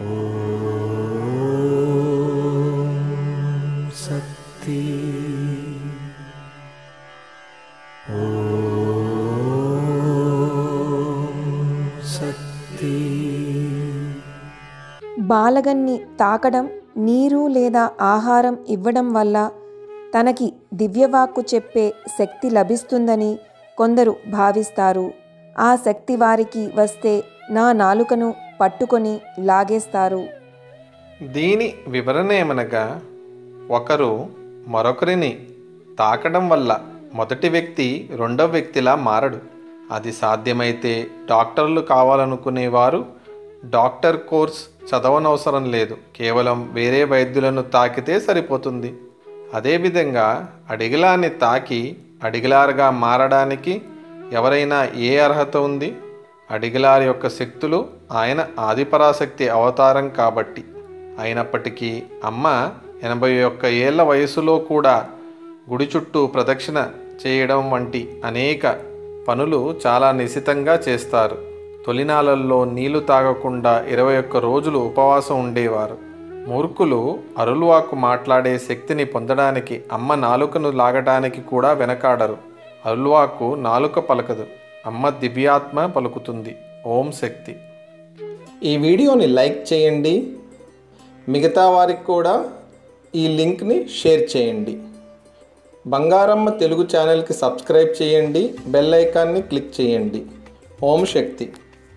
శక్తి శక్తి బాలగన్ని తాకడం నీరు లేదా ఆహారం ఇవ్వడం వల్ల తనకి దివ్యవాక్కు చెప్పే శక్తి లభిస్తుందని కొందరు భావిస్తారు ఆ శక్తి వారికి వస్తే నా నాలుకను పట్టుకొని లాగేస్తారు దీని వివరణ ఏమనగా ఒకరు మరొకరిని తాకడం వల్ల మొదటి వ్యక్తి రెండవ వ్యక్తిలా మారడు అది సాధ్యమైతే డాక్టర్లు కావాలనుకునేవారు డాక్టర్ కోర్స్ చదవనవసరం లేదు కేవలం వేరే వైద్యులను తాకితే సరిపోతుంది అదేవిధంగా అడిగిలాన్ని తాకి అడిగిలారుగా మారడానికి ఎవరైనా ఏ అర్హత ఉంది అడిగిలారి యొక్క శక్తులు ఆయన ఆదిపరాశక్తి అవతారం కాబట్టి అయినప్పటికీ అమ్మ ఎనభై ఒక్క ఏళ్ల వయసులో కూడా గుడి చుట్టూ ప్రదక్షిణ చేయడం వంటి అనేక పనులు చాలా నిశితంగా చేస్తారు తొలినాళ్ళల్లో నీళ్లు తాగకుండా ఇరవై ఒక్క రోజులు ఉపవాసం ఉండేవారు మూర్ఖులు అరుల్వాకు మాట్లాడే శక్తిని పొందడానికి అమ్మ నాలుకను లాగడానికి కూడా వెనకాడరు అరుల్వాకు నాలుక పలకదు అమ్మ దివ్యాత్మ పలుకుతుంది ఓం శక్తి ఈ వీడియోని లైక్ చేయండి మిగతా వారికి కూడా ఈ లింక్ని షేర్ చేయండి బంగారమ్మ తెలుగు ఛానల్కి సబ్స్క్రైబ్ చేయండి బెల్ ఐకాన్ని క్లిక్ చేయండి ఓం శక్తి